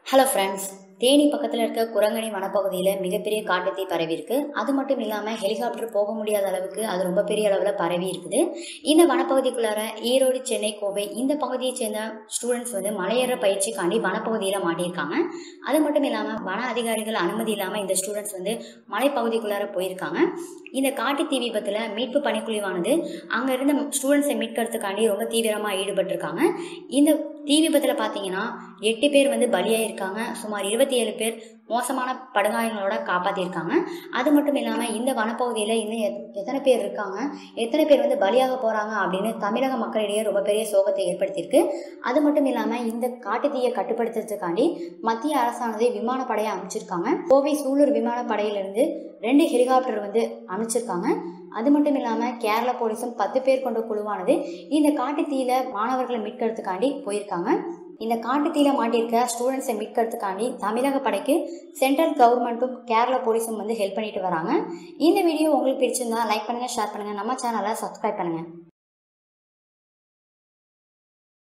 hello friends Theni பக்கத்தில் இருக்க குரங்கணி வனப்பகுதியில் மிகப்பெரிய காட்டுத்தீ பரவி இருக்கு அது மட்டும் இல்லாமல் ஹெலிகாப்டர் போக முடியாத அளவுக்கு அது ரொம்ப பெரிய அளவில் பரவி இருக்குது இந்த வனப்பகுதிக்குள்ளார ஈரோடு சென்னை கோவை இந்த பகுதியை சேர்ந்த ஸ்டூடெண்ட்ஸ் வந்து மலையேற பயிற்சிக்காண்டி வனப்பகுதியில் மாட்டியிருக்காங்க அது மட்டும் இல்லாமல் வன அதிகாரிகள் அனுமதி இல்லாமல் இந்த ஸ்டூடெண்ட்ஸ் வந்து மலைப்பகுதிக்குள்ளார போயிருக்காங்க இந்த காட்டு தீ விபத்தில் மீட்பு பணிக்குழுவானது அங்கே இருந்த ஸ்டூடெண்ட்ஸை மீட்கிறதுக்காண்டி ரொம்ப தீவிரமாக ஈடுபட்டிருக்காங்க இந்த தீ விபத்தில் பார்த்தீங்கன்னா எட்டு பேர் வந்து பலியாயிருக்காங்க சுமார் இருபத்தி ஏழு பேர் மோசமான படுகாயங்களோட காப்பாற்றிருக்காங்க அது மட்டும் இல்லாமல் இந்த வனப்பகுதியில் இன்னும் எத் எத்தனை பேர் இருக்காங்க எத்தனை பேர் வந்து பலியாக போகிறாங்க அப்படின்னு தமிழக மக்களிடையே ரொம்ப பெரிய சோகத்தை ஏற்படுத்தியிருக்கு அது மட்டும் இல்லாமல் இந்த காட்டு தீயை கட்டுப்படுத்துறதுக்காண்டி மத்திய அரசானது விமானப்படையை அமைச்சிருக்காங்க கோவை சூலூர் விமானப்படையிலிருந்து ரெண்டு ஹெலிகாப்டர் வந்து அமைச்சிருக்காங்க அது மட்டும் இல்லாமல் கேரளா போலீஸும் பத்து பேர் கொண்ட குழுவானது இந்த காட்டு தீயில மாணவர்களை மீட்கிறதுக்காண்டி போயிருக்காங்க இந்த காட்டு தீயில மாட்டியிருக்க ஸ்டூடெண்ட்ஸை மீட்கிறதுக்காண்டி தமிழக படைக்கு சென்ட்ரல் கவர்மெண்ட்டும் கேரளா போலீஸும் வந்து ஹெல்ப் பண்ணிட்டு வராங்க இந்த வீடியோ உங்களுக்கு பிடிச்சிருந்தா லைக் பண்ணுங்க ஷேர் பண்ணுங்க நம்ம சேனலை சப்ஸ்கிரைப் பண்ணுங்க